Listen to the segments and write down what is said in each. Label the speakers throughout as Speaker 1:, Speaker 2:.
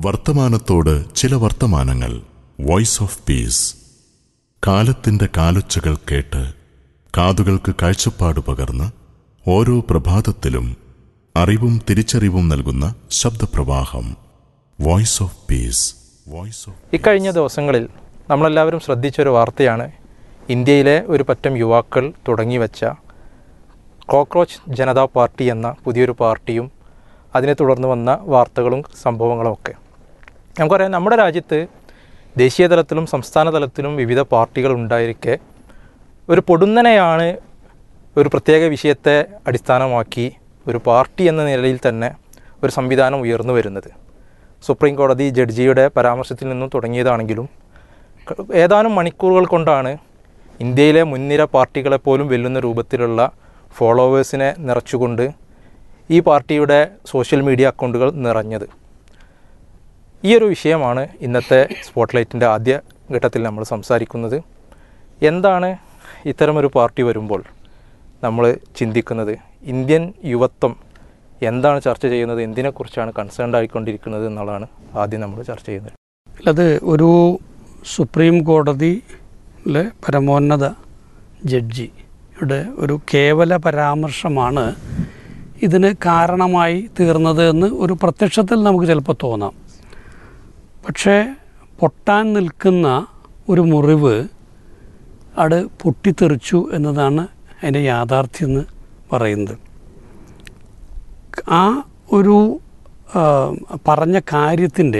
Speaker 1: വർത്തമാനത്തോട് ചില വർത്തമാനങ്ങൾ voice of piece കാലത്തിന്റെ കാലൊച്ചകൾ കേട്ട് കാതുകൾക്ക് കാഴ്ചപ്പാട് പകർന്ന് ഓരോ പ്രഭാതത്തിലും അറിവും തിരിച്ചറിവും നൽകുന്ന ശബ്ദപ്രവാഹം voice of peace voice of
Speaker 2: ഇക്കഴിഞ്ഞ ദിവസങ്ങളിൽ നമ്മളെല്ലാവരും ശ്രദ്ധിച്ചൊരു വാർത്തയാണ് ഇന്ത്യയിലെ ഒരു പറ്റം യുവാക്കൾ തുടങ്ങിവെച്ച കോക്രോച്ച് ജനതാ പാർട്ടി എന്ന പുതിയൊരു പാർട്ടിയും അതിനെ തുടർന്ന് വന്ന വാർത്തകളും സംഭവങ്ങളും ഒക്കെ നമുക്കറിയാം നമ്മുടെ രാജ്യത്ത് ദേശീയ തലത്തിലും സംസ്ഥാന തലത്തിലും വിവിധ പാർട്ടികൾ ഉണ്ടായിരിക്കെ ഒരു പൊടുന്നനെയാണ് ഒരു പ്രത്യേക വിഷയത്തെ അടിസ്ഥാനമാക്കി ഒരു പാർട്ടി എന്ന നിലയിൽ തന്നെ ഒരു സംവിധാനം ഉയർന്നു വരുന്നത് സുപ്രീം കോടതി ജഡ്ജിയുടെ പരാമർശത്തിൽ നിന്നും തുടങ്ങിയതാണെങ്കിലും ക- ഏതാനും മണിക്കൂറുകൾ കൊണ്ടാണ് ഇന്ത്യയിലെ മുൻനിര പാർട്ടികളെ പോലും വെല്ലുന്ന രൂപത്തിലുള്ള ഫോളോവേഴ്സിനെ നിറച്ചുകൊണ്ട് ഈ പാർട്ടിയുടെ സോഷ്യൽ മീഡിയ അക്കൗണ്ടുകൾ നിറഞ്ഞത് ഈ ഒരു വിഷയമാണ് ഇന്നത്തെ സ്പോട്ട്ലൈറ്റിൻ്റെ ആദ്യ ഘട്ടത്തിൽ നമ്മൾ സംസാരിക്കുന്നത് എന്താണ് ഇത്തരമൊരു പാർട്ടി വരുമ്പോൾ നമ്മൾ ചിന്തിക്കുന്നത് ഇന്ത്യൻ യുവത്വം എന്താണ് ചർച്ച ചെയ്യുന്നത് എന്തിനെക്കുറിച്ചാണ് കൺസേൺഡ് ആയിക്കൊണ്ടിരിക്കുന്നത് എന്നുള്ളതാണ് ആദ്യം നമ്മൾ ചർച്ച ചെയ്യുന്നത്
Speaker 3: അത് ഒരു സുപ്രീം കോടതിയിലെ പരമോന്നത ജഡ്ജിയുടെ ഒരു കേവല പരാമർശമാണ് ഇതിന് കാരണമായി തീർന്നത് എന്ന് ഒരു പ്രത്യക്ഷത്തിൽ നമുക്ക് ചിലപ്പോൾ തോന്നാം പക്ഷേ പൊട്ടാൻ നിൽക്കുന്ന ഒരു മുറിവ് അത് പൊട്ടിത്തെറിച്ചു എന്നതാണ് അതിൻ്റെ യാഥാർത്ഥ്യം എന്ന് പറയുന്നത് ആ ഒരു ആ, പറഞ്ഞ കാര്യത്തിൻ്റെ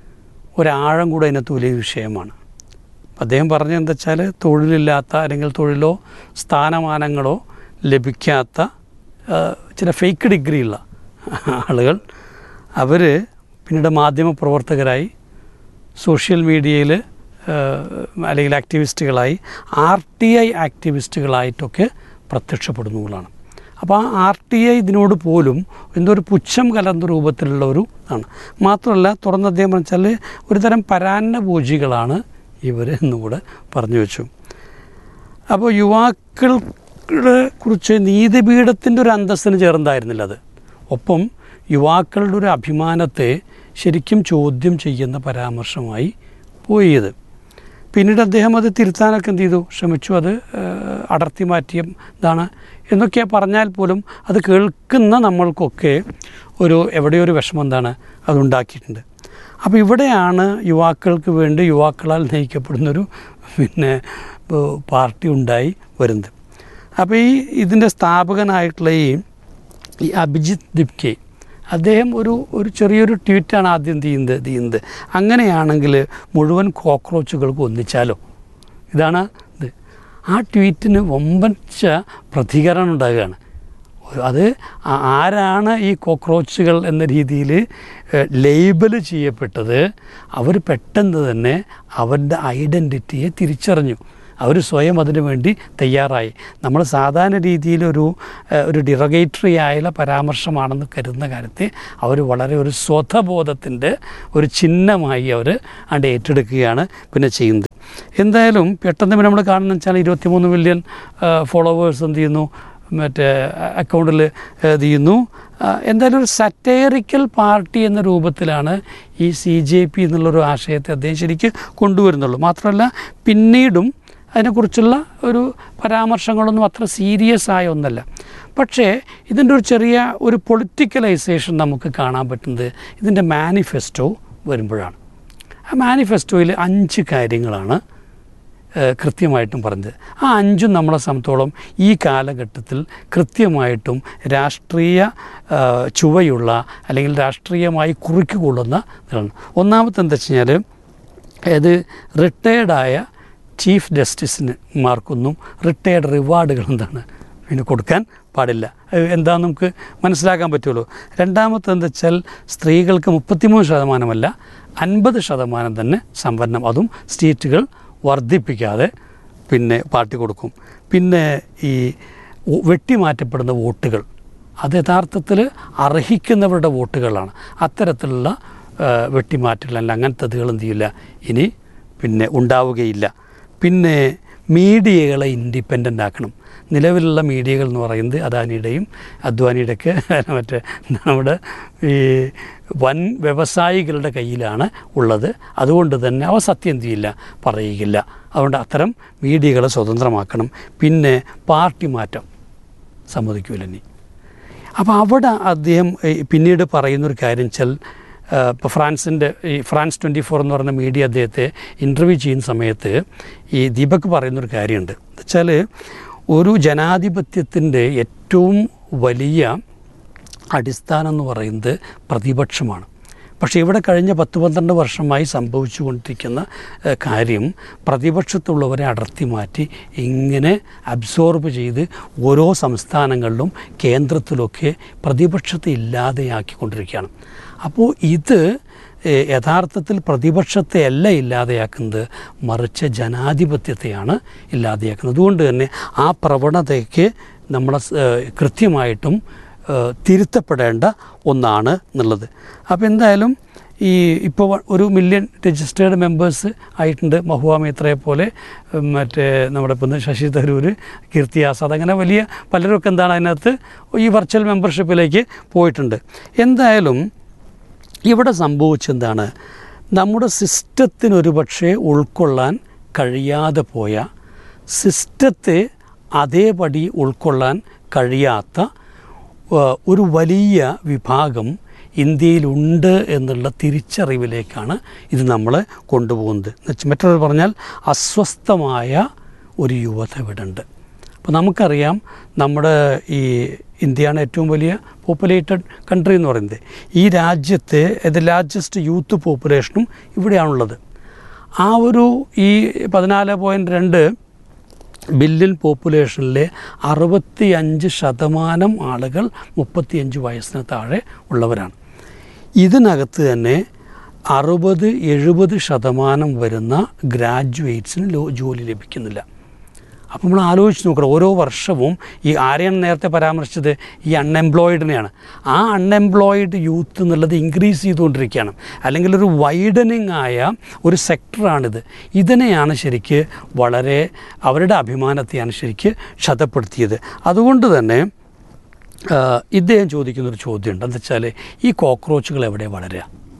Speaker 3: ഒരാഴം കൂടെ അതിനകത്ത് വലിയ വിഷയമാണ് അദ്ദേഹം പറഞ്ഞത് എന്താ വെച്ചാൽ തൊഴിലില്ലാത്ത അല്ലെങ്കിൽ തൊഴിലോ സ്ഥാനമാനങ്ങളോ ലഭിക്കാത്ത ആ, ചില ഫേക്ക് ഡിഗ്രിയുള്ള ആളുകൾ അവർ പിന്നീട് മാധ്യമ പ്രവർത്തകരായി സോഷ്യൽ മീഡിയയിൽ അല്ലെങ്കിൽ ആക്ടിവിസ്റ്റുകളായി ആർ ടി ഐ ആക്ടിവിസ്റ്റുകളായിട്ടൊക്കെ പ്രത്യക്ഷപ്പെടുന്നതാണ് അപ്പോൾ ആ ആർ ടി ഐ ഇതിനോട് പോലും എന്തോ ഒരു പുച്ഛം കലർന്ന രൂപത്തിലുള്ള ഒരു ഇതാണ് മാത്രമല്ല തുറന്ന അദ്ദേഹം പറഞ്ഞാൽ ഒരു തരം പരാന്നഭോജികളാണ് ഇവർ എന്നുകൂടെ പറഞ്ഞു വെച്ചു അപ്പോൾ യുവാക്കളെ കുറിച്ച് നീതിപീഠത്തിൻ്റെ ഒരു അന്തസ്സിന് ചേർന്നതായിരുന്നില്ല അത് ഒപ്പം യുവാക്കളുടെ ഒരു അഭിമാനത്തെ ശരിക്കും ചോദ്യം ചെയ്യുന്ന പരാമർശമായി പോയി ഇത് പിന്നീട് അദ്ദേഹം അത് തിരുത്താനൊക്കെ എന്ത് ചെയ്തു ശ്രമിച്ചു അത് ഏഹ്, അടർത്തി മാറ്റിയ ഇതാണ് എന്നൊക്കെ പറഞ്ഞാൽ പോലും അത് കേൾക്കുന്ന നമ്മൾക്കൊക്കെ ഒരു എവിടെയോ ഒരു വിഷമം എന്താണ് അതുണ്ടാക്കിയിട്ടുണ്ട് അപ്പോൾ ഇവിടെയാണ് യുവാക്കൾക്ക് വേണ്ടി യുവാക്കളാൽ നയിക്കപ്പെടുന്നൊരു പിന്നെ ഏഹ്, പാർട്ടി ഉണ്ടായി വരുന്നത് അപ്പോൾ ഈ ഇതിൻ്റെ സ്ഥാപകനായിട്ടുള്ള ഈ ഈ അഭിജിത്ത് ദിപ്കെ അദ്ദേഹം ഒരു ഒരു ചെറിയൊരു ട്വീറ്റാണ് ആദ്യം ചെയ്യുന്നത് ചെയ്യുന്നത് അങ്ങനെയാണെങ്കിൽ മുഴുവൻ കോക്രോച്ചുകൾക്ക് ഒന്നിച്ചാലോ ഇതാണ് ഇത് ആ ട്വീറ്റിന് വമ്പച്ച പ്രതികരണം ഉണ്ടാകുകയാണ് അത് ആ- ആരാണ് ഈ കോക്രോച്ചുകൾ എന്ന രീതിയിൽ ലേബൽ ചെയ്യപ്പെട്ടത് അവർ പെട്ടെന്ന് തന്നെ അവരുടെ ഐഡൻറ്റിറ്റിയെ തിരിച്ചറിഞ്ഞു അവർ സ്വയം അതിനു വേണ്ടി തയ്യാറായി നമ്മൾ സാധാരണ രീതിയിലൊരു ഏഹ്, ഒരു ഡിറഗേറ്ററി ആയുള്ള പരാമർശമാണെന്ന് കരുതുന്ന കാര്യത്തെ അവർ വളരെ ഒരു സ്വതബോധത്തിൻ്റെ ഒരു ചിഹ്നമായി അവർ അണ്ട് ഏറ്റെടുക്കുകയാണ് പിന്നെ ചെയ്യുന്നത് എന്തായാലും പെട്ടെന്ന് പിന്നെ നമ്മൾ കാണുന്ന വെച്ചാൽ ഇരുപത്തിമൂന്ന് മില്യൺ ഫോളോവേഴ്സ് എന്ത് ചെയ്യുന്നു മറ്റേ അക്കൗണ്ടിൽ ഇത് ചെയ്യുന്നു ആ, എന്തായാലും ഒരു സറ്റേറിക്കൽ പാർട്ടി എന്ന രൂപത്തിലാണ് ഈ സി ജെ പി എന്നുള്ളൊരു ആശയത്തെ അദ്ദേഹം ശരിക്ക് കൊണ്ടുവരുന്നുള്ളൂ മാത്രമല്ല പിന്നീടും അതിനെക്കുറിച്ചുള്ള ഒരു പരാമർശങ്ങളൊന്നും അത്ര സീരിയസ് ആയ ഒന്നല്ല പക്ഷേ ഇതിൻ്റെ ഒരു ചെറിയ ഒരു പൊളിറ്റിക്കലൈസേഷൻ നമുക്ക് കാണാൻ പറ്റുന്നത് ഇതിൻ്റെ മാനിഫെസ്റ്റോ വരുമ്പോഴാണ് ആ മാനിഫെസ്റ്റോയിൽ അഞ്ച് കാര്യങ്ങളാണ് ഏഹ് കൃത്യമായിട്ടും പറഞ്ഞത് ആ അഞ്ചും നമ്മളെ സംബന്ധിച്ചോളം ഈ കാലഘട്ടത്തിൽ കൃത്യമായിട്ടും രാഷ്ട്രീയ ഏഹ് ചുവയുള്ള അല്ലെങ്കിൽ രാഷ്ട്രീയമായി കുറിക്കുകൊള്ളുന്ന ഇതാണ് ഒന്നാമത്തെ എന്താ വെച്ച് കഴിഞ്ഞാൽ അത് റിട്ടയർഡായ ചീഫ് ജസ്റ്റിസിന് മാർക്കൊന്നും റിട്ടയർഡ് റിവാർഡുകൾ എന്താണ് പിന്നെ കൊടുക്കാൻ പാടില്ല അത് എന്താണെന്ന് നമുക്ക് മനസ്സിലാക്കാൻ പറ്റുമല്ലോ രണ്ടാമത്തെ എന്താ വെച്ചാൽ സ്ത്രീകൾക്ക് മുപ്പത്തിമൂന്ന് ശതമാനമല്ല അൻപത് ശതമാനം തന്നെ സംവരണം അതും സ്റ്റേറ്റുകൾ വർദ്ധിപ്പിക്കാതെ പിന്നെ പാർട്ടി കൊടുക്കും പിന്നെ ഈ വോ- വെട്ടിമാറ്റപ്പെടുന്ന വോട്ടുകൾ അത് യഥാർത്ഥത്തിൽ അർഹിക്കുന്നവരുടെ വോട്ടുകളാണ് അത്തരത്തിലുള്ള ആ, വെട്ടിമാറ്റങ്ങൾ അല്ല അങ്ങനത്തെ അതുകൾ എന്ത് ചെയ്യില്ല ഇനി പിന്നെ ഉണ്ടാവുകയില്ല പിന്നെ മീഡിയകളെ ഇൻഡിപെൻഡൻ്റ് ആക്കണം നിലവിലുള്ള മീഡിയകൾ എന്ന് പറയുന്നത് അദാനിയുടെയും അദ്വാനിയുടെയൊക്കെ മറ്റേ നമ്മുടെ ഈ വൻ വ്യവസായികളുടെ കയ്യിലാണ് ഉള്ളത് അതുകൊണ്ട് തന്നെ അവ സത്യം ചെയ്യില്ല പറയുകയില്ല അതുകൊണ്ട് അത്തരം മീഡിയകളെ സ്വതന്ത്രമാക്കണം പിന്നെ പാർട്ടി മാറ്റം സമ്മതിക്കൂല ഇനി അപ്പോൾ അവിടെ അദ്ദേഹം ഏ, പിന്നീട് പറയുന്നൊരു കാര്യം വെച്ചാൽ ഇപ്പോൾ ഫ്രാൻസിൻ്റെ ഈ ഫ്രാൻസ് ട്വൻറ്റി ഫോർ എന്ന് പറയുന്ന മീഡിയ അദ്ദേഹത്തെ ഇൻ്റർവ്യൂ ചെയ്യുന്ന സമയത്ത് ഈ ദീപക് പറയുന്നൊരു കാര്യമുണ്ട് വെച്ചാൽ ഒരു ജനാധിപത്യത്തിൻ്റെ ഏറ്റവും വലിയ അടിസ്ഥാനം എന്ന് പറയുന്നത് പ്രതിപക്ഷമാണ് പക്ഷേ ഇവിടെ കഴിഞ്ഞ പത്ത് പന്ത്രണ്ട് വർഷമായി സംഭവിച്ചുകൊണ്ടിരിക്കുന്ന ഏഹ്, കാര്യം പ്രതിപക്ഷത്തുള്ളവരെ അടർത്തി മാറ്റി ഇങ്ങനെ അബ്സോർബ് ചെയ്ത് ഓരോ സംസ്ഥാനങ്ങളിലും കേന്ദ്രത്തിലൊക്കെ പ്രതിപക്ഷത്തെ ഇല്ലാതെയാക്കിക്കൊണ്ടിരിക്കുകയാണ് അപ്പോൾ ഇത് ഏഹ്, യഥാർത്ഥത്തിൽ പ്രതിപക്ഷത്തെ അല്ല ഇല്ലാതെയാക്കുന്നത് മറിച്ച് ജനാധിപത്യത്തെയാണ് ഇല്ലാതെയാക്കുന്നത് അതുകൊണ്ട് തന്നെ ആ പ്രവണതയ്ക്ക് നമ്മളെ സ്- ഏഹ്, കൃത്യമായിട്ടും ഏഹ്, തിരുത്തപ്പെടേണ്ട ഒന്നാണ് എന്നുള്ളത് അപ്പോൾ എന്തായാലും ഈ ഇപ്പോൾ ഒരു മില്യൺ രജിസ്റ്റേർഡ് മെമ്പേഴ്സ് ആയിട്ടുണ്ട് മഹുവ മേത്രയെ പോലെ ഉം, മറ്റേ നമ്മുടെ ഇപ്പം ശശി തരൂർ കീർത്തി ആസാദ് അങ്ങനെ വലിയ പലരൊക്കെ എന്താണ് അതിനകത്ത് ഈ വെർച്വൽ മെമ്പർഷിപ്പിലേക്ക് പോയിട്ടുണ്ട് എന്തായാലും ഇവിടെ സംഭവിച്ചെന്താണ് നമ്മുടെ സിസ്റ്റത്തിന് ഒരുപക്ഷെ ഉൾക്കൊള്ളാൻ കഴിയാതെ പോയ സിസ്റ്റത്തെ അതേപടി ഉൾക്കൊള്ളാൻ കഴിയാത്ത ആ, ഒരു വലിയ വിഭാഗം ഇന്ത്യയിലുണ്ട് എന്നുള്ള തിരിച്ചറിവിലേക്കാണ് ഇത് നമ്മളെ കൊണ്ടുപോകുന്നത് എന്നുവെച്ചാൽ മറ്റൊരു പറഞ്ഞാൽ അസ്വസ്ഥമായ ഒരു യുവത ഇവിടെ ഉണ്ട് അപ്പോൾ നമുക്കറിയാം നമ്മുടെ ഈ ഇന്ത്യയാണ് ഏറ്റവും വലിയ പോപ്പുലേറ്റഡ് കൺട്രി എന്ന് പറയുന്നത് ഈ രാജ്യത്തെ ദ ലാർജസ്റ്റ് യൂത്ത് പോപ്പുലേഷനും ഇവിടെയാണുള്ളത് ആ ഒരു ഈ പതിനാല് പോയിൻറ്റ് രണ്ട് ബില്യൺ പോപ്പുലേഷനിലെ അറുപത്തി അഞ്ച് ശതമാനം ആളുകൾ മുപ്പത്തിയഞ്ച് വയസ്സിന് താഴെ ഉള്ളവരാണ് ഇതിനകത്ത് തന്നെ അറുപത് എഴുപത് ശതമാനം വരുന്ന ഗ്രാജുവേറ്റ്സിന് ലോ ജോലി ലഭിക്കുന്നില്ല അപ്പോൾ നമ്മൾ ആലോചിച്ച് നോക്കണം ഓരോ വർഷവും ഈ ആരെയാണ് നേരത്തെ പരാമർശിച്ചത് ഈ അൺഎംപ്ലോയിഡിനെയാണ് ആ അൺഎംപ്ലോയിഡ് യൂത്ത് എന്നുള്ളത് ഇൻക്രീസ് ചെയ്തുകൊണ്ടിരിക്കുകയാണ് അല്ലെങ്കിൽ ഒരു വൈഡനിങ് ആയ ഒരു സെക്ടറാണിത് ഇതിനെയാണ് ശരിക്ക് വളരെ അവരുടെ അഭിമാനത്തെയാണ് ശരിക്ക് ക്ഷതപ്പെടുത്തിയത് അതുകൊണ്ട് തന്നെ ആ, ഇദ്ദേഹം ചോദിക്കുന്നൊരു ചോദ്യമുണ്ട് എന്താ വെച്ചാൽ ഈ കോക്രോച്ചുകൾ എവിടെ വളരുക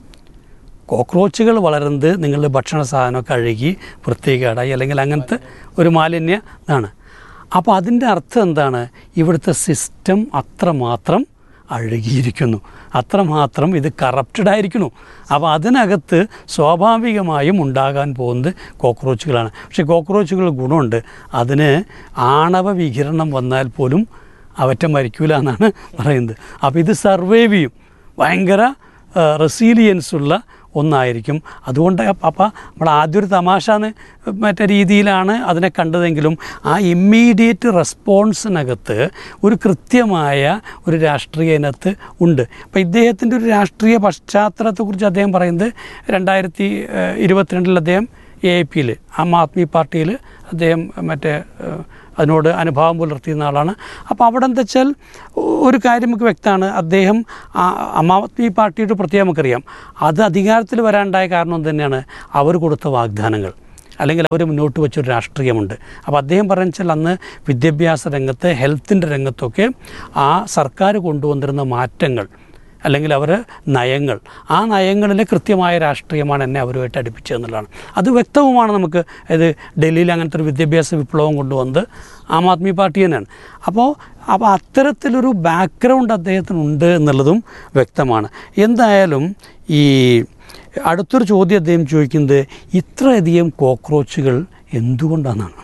Speaker 3: കോക്രോച്ചുകൾ വളരുന്നത് നിങ്ങളുടെ ഭക്ഷണ സാധനമൊക്കെ അഴുകി വൃത്തികേടായി അല്ലെങ്കിൽ അങ്ങനത്തെ ഒരു മാലിന്യ ഇതാണ് അപ്പോൾ അതിൻ്റെ അർത്ഥം എന്താണ് ഇവിടുത്തെ സിസ്റ്റം അത്രമാത്രം അഴുകിയിരിക്കുന്നു അത്രമാത്രം ഇത് കറപ്റ്റഡ് ആയിരിക്കുന്നു അപ്പോൾ അതിനകത്ത് സ്വാഭാവികമായും ഉണ്ടാകാൻ പോകുന്നത് കോക്രോച്ചുകളാണ് പക്ഷേ കോക്രോച്ചുകൾ ഗുണമുണ്ട് അതിന് ആണവ വികിരണം വന്നാൽ പോലും അവറ്റ മരിക്കൂല എന്നാണ് പറയുന്നത് അപ്പോൾ ഇത് സർവൈവ് ചെയ്യും ഭയങ്കര റെസീലിയൻസ് ഉള്ള ഒന്നായിരിക്കും അതുകൊണ്ട് അപ്പം നമ്മൾ ആദ്യം ഒരു തമാശ എന്ന് മറ്റേ രീതിയിലാണ് അതിനെ കണ്ടതെങ്കിലും ആ ഇമ്മീഡിയറ്റ് റെസ്പോൺസിനകത്ത് ഒരു കൃത്യമായ ഒരു രാഷ്ട്രീയ ഇനത്ത് ഉണ്ട് അപ്പോൾ ഇദ്ദേഹത്തിൻ്റെ ഒരു രാഷ്ട്രീയ പശ്ചാത്തലത്തെക്കുറിച്ച് അദ്ദേഹം പറയുന്നത് രണ്ടായിരത്തി ഏഹ്, ഇരുപത്തിരണ്ടിൽ അദ്ദേഹം എ ഐ പിയിൽ ആം ആദ്മി പാർട്ടിയിൽ അദ്ദേഹം മറ്റേ ഏഹ്, അതിനോട് അനുഭാവം പുലർത്തിയിരുന്ന ആളാണ് അപ്പോൾ അവിടെ എന്താ വെച്ചാൽ ഒരു കാര്യം നമുക്ക് വ്യക്തമാണ് അദ്ദേഹം ആ ആം ആദ്മി പാർട്ടിയുടെ പ്രത്യേകം നമുക്കറിയാം അത് അധികാരത്തിൽ വരാനുണ്ടായ കാരണം തന്നെയാണ് അവർ കൊടുത്ത വാഗ്ദാനങ്ങൾ അല്ലെങ്കിൽ അവർ മുന്നോട്ട് വെച്ചൊരു രാഷ്ട്രീയമുണ്ട് അപ്പോൾ അദ്ദേഹം പറഞ്ഞു വെച്ചാൽ അന്ന് വിദ്യാഭ്യാസ രംഗത്ത് ഹെൽത്തിൻ്റെ രംഗത്തൊക്കെ ആ സർക്കാർ കൊണ്ടുവന്നിരുന്ന മാറ്റങ്ങൾ അല്ലെങ്കിൽ അവർ നയങ്ങൾ ആ നയങ്ങളിലെ കൃത്യമായ രാഷ്ട്രീയമാണ് എന്നെ അവരുമായിട്ട് അടുപ്പിച്ചതെന്നുള്ളതാണ് അത് വ്യക്തവുമാണ് നമുക്ക് ഇത് ഡൽഹിയിൽ അങ്ങനത്തെ ഒരു വിദ്യാഭ്യാസ വിപ്ലവം കൊണ്ടുവന്നത് ആം ആദ്മി പാർട്ടി തന്നെയാണ് അപ്പോൾ അപ്പോൾ അത്തരത്തിലൊരു ബാക്ക്ഗ്രൗണ്ട് അദ്ദേഹത്തിനുണ്ട് എന്നുള്ളതും വ്യക്തമാണ് എന്തായാലും ഈ അടുത്തൊരു ചോദ്യം അദ്ദേഹം ചോദിക്കുന്നത് ഇത്രയധികം കോക്രോച്ചുകൾ എന്തുകൊണ്ടാണെന്നാണ്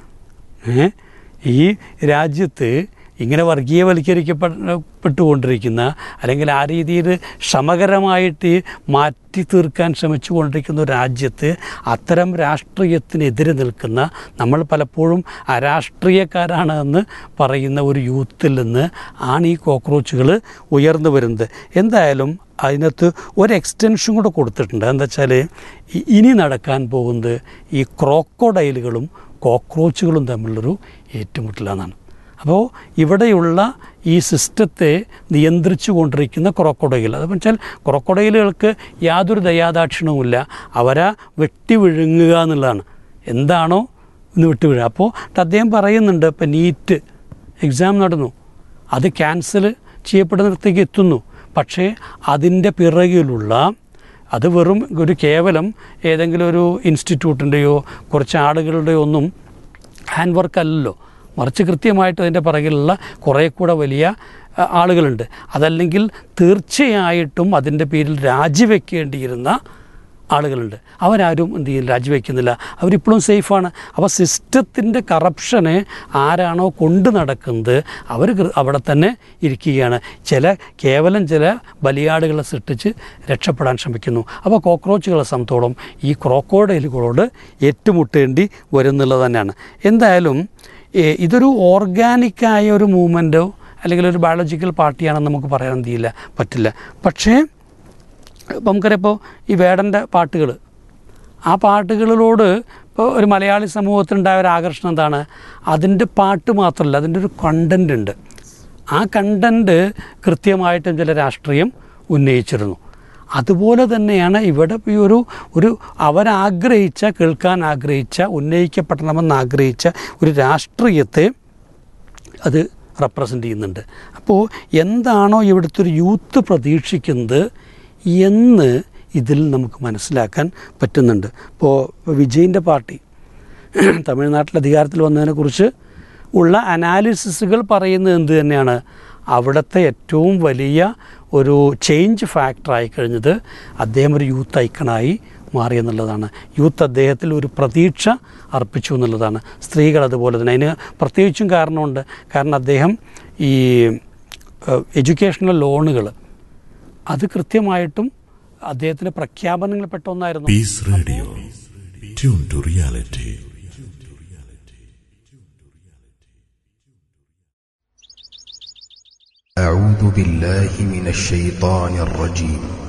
Speaker 3: ഏ? ഈ രാജ്യത്ത് ഇങ്ങനെ വർഗീയവൽക്കരിക്കപ്പെട്ടുകൊണ്ടിരിക്കുന്ന അല്ലെങ്കിൽ ആ രീതിയിൽ ശ്രമകരമായിട്ട് മാറ്റി തീർക്കാൻ ശ്രമിച്ചുകൊണ്ടിരിക്കുന്ന ഒരു രാജ്യത്ത് അത്തരം രാഷ്ട്രീയത്തിനെതിരെ നിൽക്കുന്ന നമ്മൾ പലപ്പോഴും അരാഷ്ട്രീയക്കാരാണ് എന്ന് പറയുന്ന ഒരു യൂത്തിൽ നിന്ന് ആണ് ഈ കോക്രോച്ചുകൾ ഉയർന്നു വരുന്നത് എന്തായാലും അതിനകത്ത് ഒരു എക്സ്റ്റൻഷൻ കൂടെ കൊടുത്തിട്ടുണ്ട് എന്താ വെച്ചാൽ ഇനി നടക്കാൻ പോകുന്നത് ഈ ക്രോക്കോഡൈലുകളും കോക്രോച്ചുകളും തമ്മിലുള്ളൊരു ഏറ്റുമുട്ടലാണെന്നാണ് അപ്പോൾ ഇവിടെയുള്ള ഈ സിസ്റ്റത്തെ നിയന്ത്രിച്ചു കൊണ്ടിരിക്കുന്ന ക്രോക്കോഡൈൽ അത് വെച്ചാൽ ക്രോക്കോഡൈലുകൾക്ക് യാതൊരു ദയാദാക്ഷിണവുമില്ല അവരെ വെട്ടി വിഴുങ്ങുക എന്നുള്ളതാണ് എന്താണോ ഇന്ന് വിട്ടു വീഴുക അപ്പോൾ അദ്ദേഹം പറയുന്നുണ്ട് ഇപ്പം നീറ്റ് എക്സാം നടന്നു അത് ക്യാൻസൽ ചെയ്യപ്പെടുന്നിടത്തേക്ക് എത്തുന്നു പക്ഷേ അതിൻ്റെ പിറകിലുള്ള അത് വെറും ഒരു കേവലം ഏതെങ്കിലും ഒരു ഇൻസ്റ്റിറ്റ്യൂട്ടിൻ്റെയോ കുറച്ച് ആളുകളുടെയോ ഒന്നും ഹാൻഡ് വർക്ക് അല്ലല്ലോ മറിച്ച് കൃത്യമായിട്ട് അതിൻ്റെ പിറകിലുള്ള കുറേ കൂടെ വലിയ അ, ആളുകളുണ്ട് അതല്ലെങ്കിൽ തീർച്ചയായിട്ടും അതിൻ്റെ പേരിൽ രാജിവെക്കേണ്ടിയിരുന്ന ആളുകളുണ്ട് അവരാരും എന്ത് ചെയ്യും രാജിവെക്കുന്നില്ല അവരിപ്പോഴും സേഫാണ് അപ്പോൾ സിസ്റ്റത്തിൻ്റെ കറപ്ഷനെ ആരാണോ കൊണ്ടു നടക്കുന്നത് അവർ അവിടെ തന്നെ ഇരിക്കുകയാണ് ചില കേവലം ചില ബലിയാടുകളെ സൃഷ്ടിച്ച് രക്ഷപ്പെടാൻ ശ്രമിക്കുന്നു അപ്പോൾ കോക്രോച്ചുകളെ സംബന്ധിച്ചോളം ഈ ക്രോക്കോഡൈലുകളോട് ഏറ്റുമുട്ടേണ്ടി വരുന്നുള്ളത് തന്നെയാണ് എന്തായാലും ഏ, ഇതൊരു ഓർഗാനിക്കായ ഒരു മൂവ്മെൻറ്റോ അല്ലെങ്കിൽ ഒരു ബയോളജിക്കൽ പാർട്ടിയാണെന്ന് നമുക്ക് പറയാൻ എന്ത് ചെയ്യില്ല പറ്റില്ല പക്ഷേ ഇപ്പം നമുക്കറിയാം ഇപ്പോൾ ഈ വേടൻ്റെ പാട്ടുകൾ ആ പാട്ടുകളിലോട് ഇപ്പോൾ ഒരു മലയാളി സമൂഹത്തിനുണ്ടായ ഒരു ആകർഷണം എന്താണ് അതിൻ്റെ പാട്ട് മാത്രമല്ല അതിൻ്റെ ഒരു കണ്ടൻ്റ് ഉണ്ട് ആ കണ്ടൻ്റ് കൃത്യമായിട്ടും ചില രാഷ്ട്രീയം ഉന്നയിച്ചിരുന്നു അതുപോലെ തന്നെയാണ് ഇവിടെ ഈ ഒരു ഒരു അവരാഗ്രഹിച്ച കേൾക്കാൻ ആഗ്രഹിച്ച ഉന്നയിക്കപ്പെടണമെന്ന് ആഗ്രഹിച്ച ഒരു രാഷ്ട്രീയത്തെ അത് റെപ്രസെൻ്റ് ചെയ്യുന്നുണ്ട് അപ്പോൾ എന്താണോ ഇവിടുത്തെ ഒരു യൂത്ത് പ്രതീക്ഷിക്കുന്നത് എന്ന് ഇതിൽ നമുക്ക് മനസ്സിലാക്കാൻ പറ്റുന്നുണ്ട് ഇപ്പോൾ വിജയിൻ്റെ പാർട്ടി തമിഴ്നാട്ടിൽ അധികാരത്തിൽ വന്നതിനെക്കുറിച്ച് ഉള്ള അനാലിസിസുകൾ പറയുന്നത് എന്ത് തന്നെയാണ് അവിടുത്തെ ഏറ്റവും വലിയ ഒരു ചേഞ്ച് ഫാക്ടറായി കഴിഞ്ഞത് അദ്ദേഹം ഒരു യൂത്ത് ഐക്കണായി മാറി എന്നുള്ളതാണ് യൂത്ത് അദ്ദേഹത്തിൽ ഒരു പ്രതീക്ഷ അർപ്പിച്ചു എന്നുള്ളതാണ് സ്ത്രീകൾ അതുപോലെ തന്നെ അതിന് പ്രത്യേകിച്ചും കാരണമുണ്ട് കാരണം അദ്ദേഹം ഈ എഡ്യൂക്കേഷണൽ ലോണുകൾ അത് കൃത്യമായിട്ടും അദ്ദേഹത്തിൻ്റെ പ്രഖ്യാപനങ്ങളിൽപ്പെട്ട ഒന്നായിരുന്നു
Speaker 1: Peace Radio. Tune to reality.
Speaker 4: أعوذ بالله من الشيطان الرجيم